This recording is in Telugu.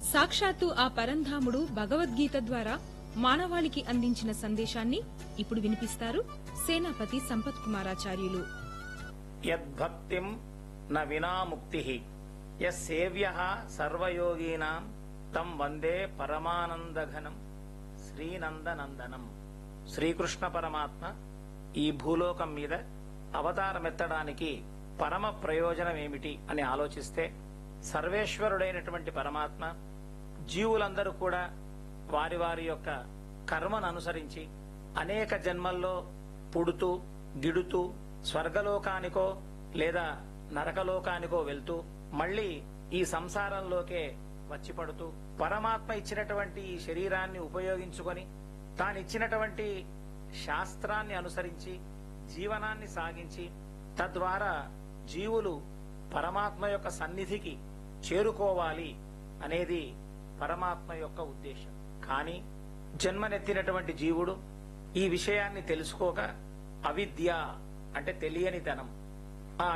సాక్షాత్తు ఆ పరంధాముడు భగవద్గీత ద్వారా మానవాళికి అందించిన సందేశాన్ని ఇప్పుడు వినిపిస్తారు సేనాపతి సంపత్ కుమారాచార్యులు యద్భక్తిం న వినా ముక్తి యసేవ్య సర్వయోగీనాం తం వందే పరమానందఘనం శ్రీనందనందనం శ్రీకృష్ణ పరమాత్మ ఈ భూలోకం మీద అవతారమెత్తడానికి పరమ ప్రయోజనం ఏమిటి అని ఆలోచిస్తే సర్వేశ్వరుడైనటువంటి పరమాత్మ జీవులందరూ కూడా వారి వారి యొక్క కర్మను అనుసరించి అనేక జన్మల్లో పుడుతూ గిడుతూ స్వర్గలోకానికో లేదా నరకలోకానికో వెళ్తూ మళ్ళీ ఈ సంసారంలోకే వచ్చి పడుతూ పరమాత్మ ఇచ్చినటువంటి ఈ శరీరాన్ని ఉపయోగించుకొని తానిచ్చినటువంటి శాస్త్రాన్ని అనుసరించి జీవనాన్ని సాగించి తద్వారా జీవులు పరమాత్మ యొక్క సన్నిధికి చేరుకోవాలి అనేది పరమాత్మ యొక్క ఉద్దేశం కానీ జన్మనెత్తినటువంటి జీవుడు ఈ విషయాన్ని తెలుసుకోక అవిద్య అంటే తెలియనితనం